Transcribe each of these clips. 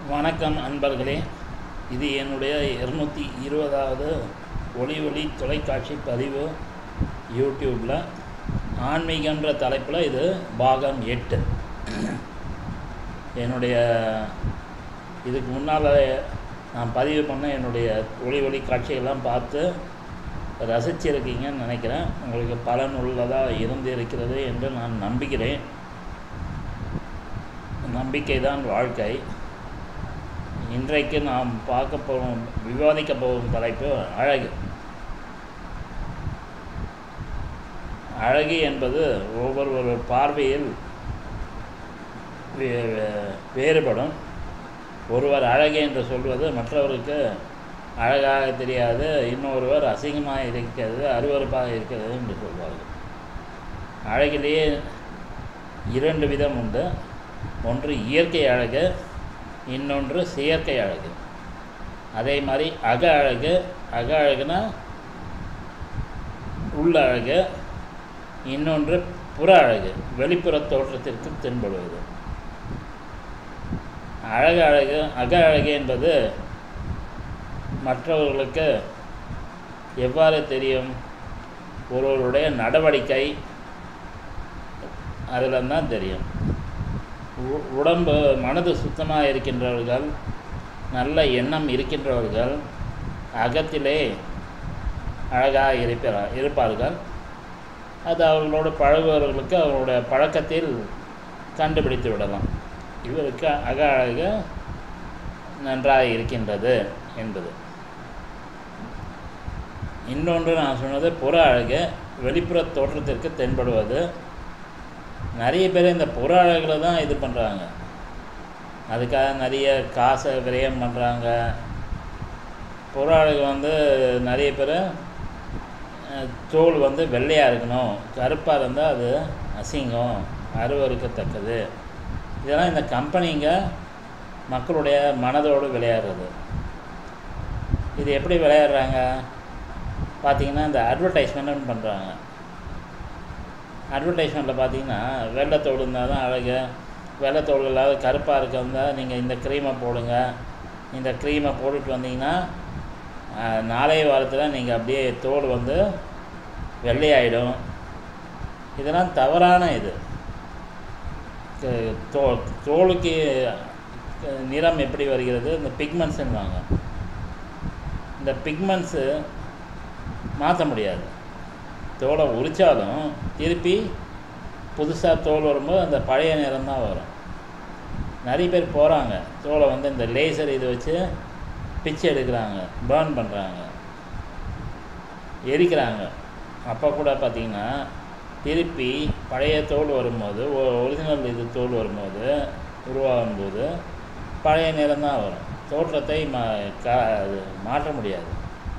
வணக்கம் அன்பர்களே இது என்னுடைய இருநூற்றி இருபதாவது ஒளி ஒளி தொலைக்காட்சி பதிவு யூடியூப்பில் ஆன்மீகன்ற தலைப்பில் இது பாகம் எட்டு என்னுடைய இதுக்கு முன்னால் நான் பதிவு பண்ண என்னுடைய ஒளி ஒளி காட்சியெல்லாம் பார்த்து ரசிச்சிருக்கீங்கன்னு நினைக்கிறேன் உங்களுக்கு பலனுள்ளதாக இருந்து இருக்கிறது என்று நான் நம்புகிறேன் நம்பிக்கை தான் வாழ்க்கை இன்றைக்கு நாம் பார்க்க போகும் விவாதிக்க போகும் தலைப்பு அழகு அழகு என்பது ஒவ்வொரு பார்வையில் வே- வே- வேறுபடும் ஒருவர் அழகு என்று சொல்வது மற்றவருக்கு அழகாக தெரியாது இன்னொருவர் அசிங்கமாக இருக்கிறது அருவருப்பாக இருக்கிறது என்று சொல்வார்கள் அழகிலேயே இரண்டு விதம் உண்டு ஒன்று இயற்கை அழகு இன்னொன்று செயற்கை அழகு அதே மாதிரி அக அழகு அக அழகுனா உள்ள அழகு இன்னொன்று புற அழகு வெளிப்புற தோற்றத்திற்கு தென்படுவது அழகு அழகு அக அழகு என்பது மற்றவர்களுக்கு எவ்வாறு தெரியும் ஒருவருடைய நடவடிக்கை அதில் தான் தெரியும் உ- உடம்பு மனது சுத்தமாக இருக்கின்றவர்கள் நல்ல எண்ணம் இருக்கின்றவர்கள் அகத்திலே அழகாக இருப்பார் இருப்பார்கள் அது அவர்களோடு பழகுபவர்களுக்கு அவர்களுடைய பழக்கத்தில் கண்டுபிடித்து விடலாம் இவருக்கு அக அழகு நன்றாக இருக்கின்றது என்பது இன்னொன்று நான் சொன்னது புற அழகு வெளிப்புற தோற்றத்திற்கு தென்படுவது நிறைய பேர் இந்த புற அழகில் தான் இது பண்ணுறாங்க அதுக்காக நிறைய காசை விரயம் பண்ணுறாங்க புற அழகு வந்து நிறைய பேர் அஹ், தோல் வந்து வெள்ளையாக இருக்கணும் கருப்பாக இருந்தால் அது அசிங்கம் அருவருக்கத்தக்கது இதெல்லாம் இந்த கம்பெனிங்க மக்களுடைய மனதோடு விளையாடுறது இது எப்படி விளையாடுறாங்க பார்த்தீங்கன்னா இந்த அட்வர்டைஸ்மெண்ட்னு பண்ணுறாங்க அட்வர்டைஸ்மெண்ட்டில் பார்த்தீங்கன்னா வெள்ளைத்தோடு இருந்தால் தான் அழகு வெள்ளைத்தோடு இல்லாத கருப்பாக இருக்கிறதா நீங்கள் இந்த க்ரீமை போடுங்க இந்த க்ரீமை போட்டுட்டு வந்தீங்கன்னா ஆஹ், நாளைய வாரத்தில் நீங்கள் அப்படியே தோல் வந்து வெள்ளையாயிடும் இதெல்லாம் தவறான இது க- தோ தோலுக்கு அஹ், நிறம் எப்படி வருகிறது இந்த பிக்மெண்ட்ஸுன்னுவாங்க இந்த பிக்மெண்ட்ஸு மாற்ற முடியாது தோலை உரித்தாலும் திருப்பி புதுசாக தோல் வரும்போது அந்த பழைய நிறம் தான் வரும் நிறைய பேர் போகிறாங்க தோலை வந்து இந்த லேசர் இது வச்சு பிச்சு எடுக்கிறாங்க பேர்ன் பண்ணுறாங்க எரிக்கிறாங்க அப்போ கூட பார்த்தீங்கன்னா திருப்பி பழைய தோல் வரும்போது ஒரிஜினல் இது தோல் வரும்போது உருவாகும் போது பழைய நிறம் தான் வரும் தோற்றத்தை மா கா அது மாற்ற முடியாது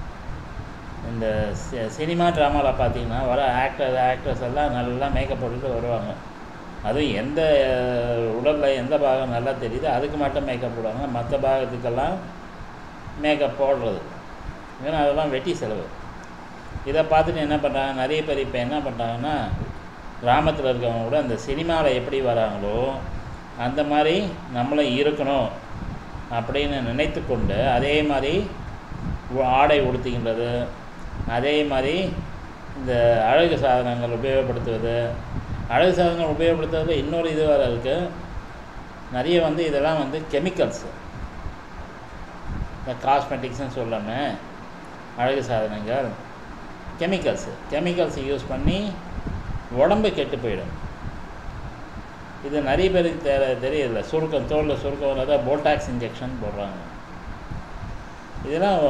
இந்த சி- சினிமா ட்ராமாவில் பார்த்தீங்கன்னா வர ஆக்டர் ஆக்ட்ரஸ் எல்லாம் நல்லா மேக்கப் போட்டுட்டு வருவாங்க அதுவும் எந்த உடலில் எந்த பாகம் நல்லா தெரியுதோ அதுக்கு மட்டும் மேக்கப் போடுவாங்க மற்ற பாகத்துக்கெல்லாம் மேக்கப் போடுறது ஏன்னா அதெல்லாம் வெட்டி செலவு இதை பார்த்துட்டு என்ன பண்ணுறாங்க நிறைய பேர் இப்போ என்ன பண்ணுறாங்கன்னா கிராமத்தில் இருக்கவங்க கூட அந்த சினிமாவில் எப்படி வராங்களோ அந்த மாதிரி நம்மளும் இருக்கணும் அப்படின்னு நினைத்து கொண்டு அதே மாதிரி உ- ஆடை உடுத்துகின்றது அதே மாதிரி இந்த அழகு சாதனங்கள் உபயோகப்படுத்துவது அழகு சாதனங்கள் உபயோகப்படுத்துறதுல இன்னொரு இது வேறு இருக்குது நிறைய வந்து இதெல்லாம் வந்து கெமிக்கல்ஸு இந்த காஸ்மெட்டிக்ஸ்னு சொல்லாமல் அழகு சாதனங்கள் கெமிக்கல்ஸு கெமிக்கல்ஸ் யூஸ் பண்ணி உடம்பு கெட்டு போயிடும் இது நிறைய பேருக்கு தெ தெரியல சுருக்கம் தோலில் சுருக்கம் வராத போட்டாக்ஸ் இன்ஜெக்ஷன் போடுறாங்க இதெல்லாம்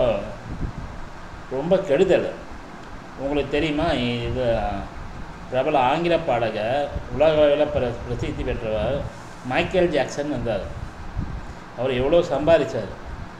ரொம்ப கெடுதல் உங்களுக்கு தெரியுமா இது பிரபல ஆங்கில பாடகர் உலக அளவில் பிர பிரசித்தி பெற்றவர் மைக்கேல் ஜாக்சன் வந்தார் அவர் எவ்வளோ சம்பாதிச்சார்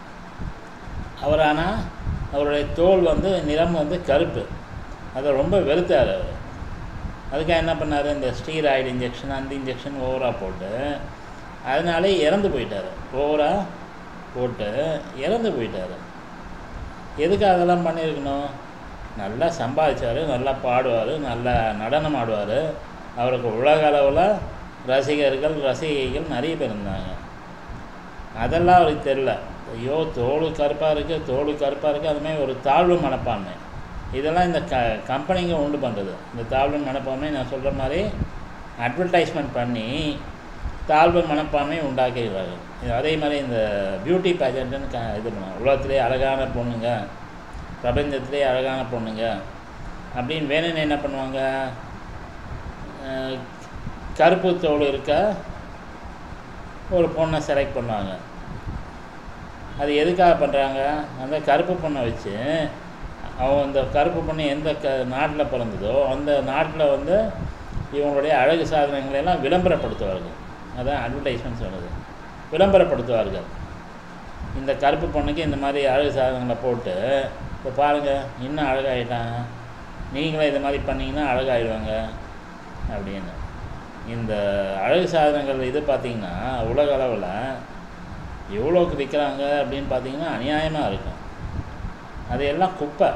அவர் ஆனால் அவருடைய தோல் வந்து நிறம் வந்து கருப்பு அதை ரொம்ப வெறுத்தார் அவர் அதுக்காக என்ன பண்ணார் இந்த ஸ்டீராய்டு இன்ஜெக்ஷன் அந்த இன்ஜெக்ஷன் ஓவராக போட்டு அதனாலே இறந்து போயிட்டார் ஓவராக போட்டு இறந்து போயிட்டார் எதுக்கு அதெல்லாம் பண்ணியிருக்கணும் நல்லா சம்பாதிச்சார் நல்லா பாடுவார் நல்லா நடனம் ஆடுவார் அவருக்கு உலக அளவில் ரசிகர்கள் ரசிகைகள் நிறைய பேர் இருந்தாங்க அதெல்லாம் அவருக்கு தெரில ஐயோ தோல் கருப்பாக இருக்குது தோல் கருப்பாக இருக்குது அது மாதிரி ஒரு தாழ்வு மனப்பான்மை இதெல்லாம் இந்த க கம்பெனிங்க உண்டு பண்ணுறது இந்த தாழ்வு மனப்பான்மை நான் சொல்கிற மாதிரி அட்வர்டைஸ்மெண்ட் பண்ணி தாழ்வு மனப்பான்மை உண்டாக்குகிறார்கள் இது அதே மாதிரி இந்த பியூட்டி பேஜண்ட்டுன்னு க இது பண்ணுவாங்க உலகத்திலே அழகான பொண்ணுங்க பிரபஞ்சத்திலே அழகான பொண்ணுங்க அப்படின்னு வேணும்னு என்ன பண்ணுவாங்க அஹ், கருப்பு தோல் இருக்க ஒரு பொண்ணை செலக்ட் பண்ணுவாங்க அது எதுக்காக பண்ணுறாங்க அந்த கருப்பு பொண்ணை வச்சு அவன் அந்த கருப்பு பொண்ணு எந்த க நாட்டில் பிறந்ததோ அந்த நாட்டில் வந்து இவங்களுடைய அழகு சாதனங்களை எல்லாம் விளம்பரப்படுத்துவார்கள் அதான் அட்வர்டைஸ்மெண்ட் சொன்னது விளம்பரப்படுத்துவார்கள் இந்த கருப்பு பொண்ணுக்கு இந்த மாதிரி அழகு சாதனங்களை போட்டு இப்போ பாருங்கள் இன்னும் அழகாயிட்டாங்க நீங்களும் இது மாதிரி பண்ணிங்கன்னா அழகாயிடுவாங்க அப்படின்னு இந்த அழகு சாதனங்கள் இது பார்த்திங்கன்னா உலக அளவில் எவ்வளோக்கு விற்கிறாங்க அப்படின்னு பார்த்தீங்கன்னா அநியாயமாக இருக்கும் அது எல்லாம் குப்பை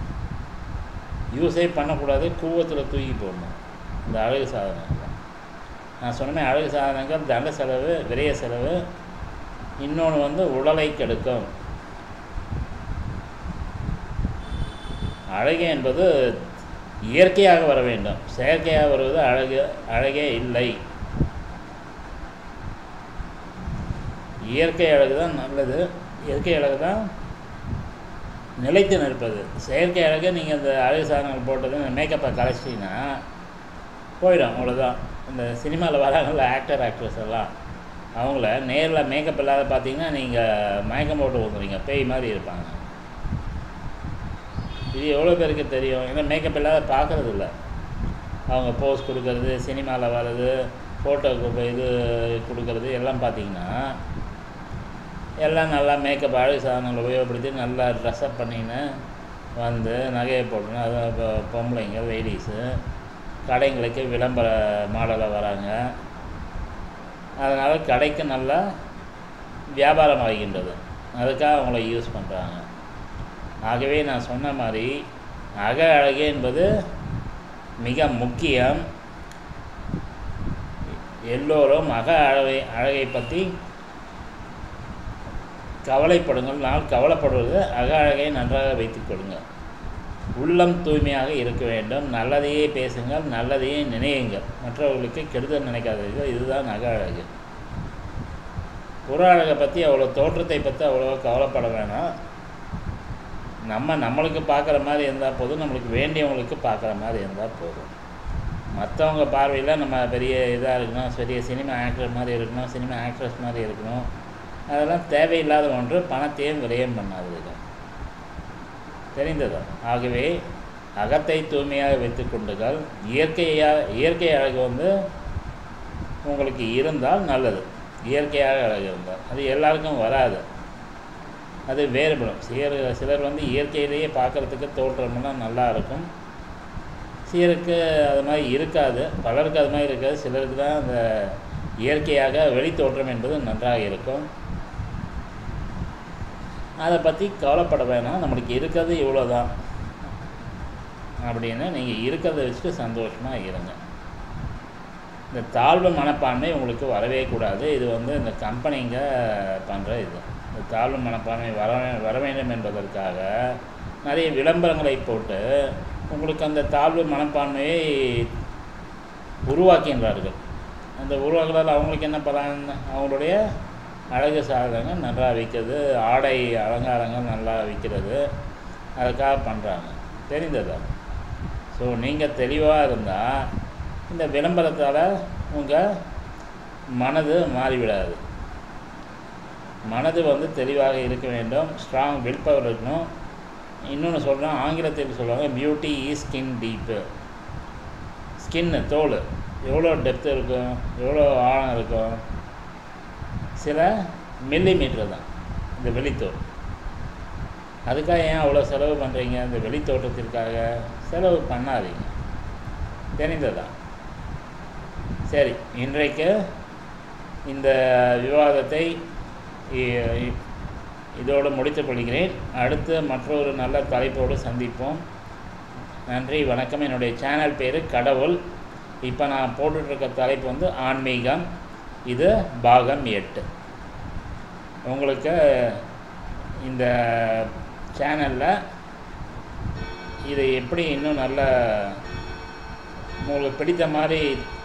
யூஸே பண்ணக்கூடாது கூவத்தில் தூக்கி போடணும் இந்த அழகு சாதனங்கள் நான் சொன்னேன் அழகு சாதனங்கள் தண்ட செலவு விரைய செலவு இன்னொன்று வந்து உடலை கெடுக்கும் அழகு என்பது இயற்கையாக வர வேண்டும் செயற்கையாக வருவது அழகு அழகே இல்லை இயற்கை அழகு தான் நல்லது இயற்கை அழகு தான் நிலைத்து நிற்பது செயற்கை அழகு நீங்கள் இந்த அழகு சாதனங்கள் போட்டது இந்த மேக்கப்பை கலைச்சிட்டிங்கன்னா போயிடும் அவ்வளோதான் இந்த சினிமாவில் வராங்கல்ல ஆக்டர் ஆக்ட்ரஸ் எல்லாம் அவங்கள நேரில் மேக்கப் இல்லாத பார்த்தீங்கன்னா நீங்கள் மயக்கம் போட்டு ஊற்றுறீங்க பேய் மாதிரி இருப்பாங்க இது எவ்வளோ பேருக்கு தெரியும் ஏன்னா மேக்கப் இல்லாத பார்க்கறது இல்ல அவங்க போஸ் கொடுக்கறது சினிமாவில் வர்றது ஃபோட்டோக்கு இது கொடுக்கறது எல்லாம் பார்த்தீங்கன்னா எல்லாம் நல்லா மேக்கப் அழகு சாதனங்களை உபயோகப்படுத்தி நல்லா ட்ரெஸ்அப் பண்ணின்னு வந்து நகையை போட்டுன்னு அது இப்போ பொம்பளைங்க லேடிஸு கடைங்களுக்கு விளம்பர மாடலில் வராங்க அதனால் கடைக்கு நல்லா வியாபாரம் ஆகின்றது அதுக்காக அவங்கள யூஸ் பண்ணுறாங்க ஆகவே நான் சொன்ன மாதிரி அக அழகு என்பது மிக முக்கியம் எல்லோரும் அக அழகை அழகை பற்றி கவலைப்படுங்கள் நான் கவலைப்படுவது அக அழகை நன்றாக வைத்துக் கொள்ளுங்கள் உள்ளம் தூய்மையாக இருக்க வேண்டும் நல்லதையே பேசுங்கள் நல்லதையே நினையுங்கள் மற்றவர்களுக்கு கெடுதல் நினைக்காதீர்கள் இதுதான் அக அழகு புற அழகை பற்றி அவ்வளோ தோற்றத்தை பற்றி அவ்வளோ கவலைப்பட வேணாம் நம்ம நம்மளுக்கு பார்க்குற மாதிரி இருந்தால் போதும் நம்மளுக்கு வேண்டியவங்களுக்கு பார்க்குற மாதிரி இருந்தால் போதும் மற்றவங்க பார்வையில் நம்ம பெரிய இதாக இருக்கணும் பெரிய சினிமா ஆக்டர் மாதிரி இருக்கணும் சினிமா ஆக்ட்ரஸ் மாதிரி இருக்கணும் அதெல்லாம் தேவையில்லாத ஒன்று பணத்தையும் விரயம் பண்ணாதது தெரிந்ததா ஆகவே அகத்தை தூய்மையாக வைத்துக் கொண்டுகள் இயற்கையாக இயற்கை அழகு வந்து உங்களுக்கு இருந்தால் நல்லது இயற்கையாக அழகு இருந்தால் அது எல்லாருக்கும் வராது அது வேறுபடும் சிலர் சிலர் வந்து இயற்கையிலேயே பார்க்குறதுக்கு தோற்றமெல்லாம் நல்லா இருக்கும் சிலருக்கு அது மாதிரி இருக்காது பலருக்கு அது மாதிரி இருக்காது சிலருக்கு தான் அந்த இயற்கையாக வெளித்தோற்றம் என்பது நன்றாக இருக்கும் அதை பற்றி கவலைப்பட வேணாம் நம்மளுக்கு இருக்கிறது இவ்வளோ தான் அப்படின்னு நீங்கள் இருக்கிறத வச்சுட்டு சந்தோஷமாக இருங்க இந்த தாழ்வு மனப்பான்மை உங்களுக்கு வரவே கூடாது இது வந்து இந்த கம்பெனிங்க பண்ணுற இது இந்த தாழ்வு மனப்பான்மை வர வர வேண்டும் என்பதற்காக நிறைய விளம்பரங்களை போட்டு உங்களுக்கு அந்த தாழ்வு மனப்பான்மையை உருவாக்கின்றார்கள் அந்த உருவாக்குறதால் அவங்களுக்கு என்ன பலன் அவங்களுடைய அழகு சாதனங்கள் நல்லா விற்கிறது ஆடை அலங்காரங்கள் நல்லா விற்கிறது அதுக்காக பண்ணுறாங்க தெரிந்ததா ஸோ நீங்கள் தெளிவாக இருந்தால் இந்த விளம்பரத்தால் உங்கள் மனது மாறிவிடாது மனது வந்து தெளிவாக இருக்க வேண்டும் ஸ்ட்ராங் வில் பவர் இருக்கணும் இன்னொன்று சொல்கிறேன் ஆங்கிலத்தில் சொல்லுவாங்க பியூட்டி ஈ ஸ்கின் டீப்பு ஸ்கின்னு தோல் எவ்வளோ டெப்த் இருக்கும் எவ்வளோ ஆழம் இருக்கும் சில மில்லி மீட்டர் தான் இந்த வெளித்தோல் அதுக்காக ஏன் அவ்வளோ செலவு பண்ணுறீங்க இந்த வெளித்தோட்டத்திற்காக செலவு பண்ணாதீங்க தெரிந்ததா சரி இன்றைக்கு இந்த விவாதத்தை இ- இ- இதோடு முடித்துக் கொள்கிறேன் அடுத்து மற்றொரு நல்ல தலைப்போடு சந்திப்போம் நன்றி வணக்கம் என்னுடைய சேனல் பேர் கடவுள் இப்போ நான் போட்டுட்ருக்க தலைப்பு வந்து ஆன்மீகம் இது பாகம் எட்டு உங்களுக்கு இந்த சேனலில் இதை எப்படி இன்னும் நல்ல உங்களுக்கு பிடித்த மாதிரி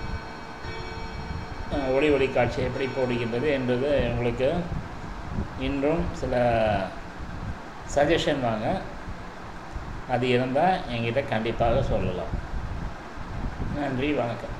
அஹ், ஒளி ஒளி காட்சி எப்படி போடுகின்றது என்பது உங்களுக்கு இன்றும் சில சஜஷன் வாங்க அது இருந்தால் என்கிட்ட கண்டிப்பாக சொல்லலாம் நன்றி வணக்கம்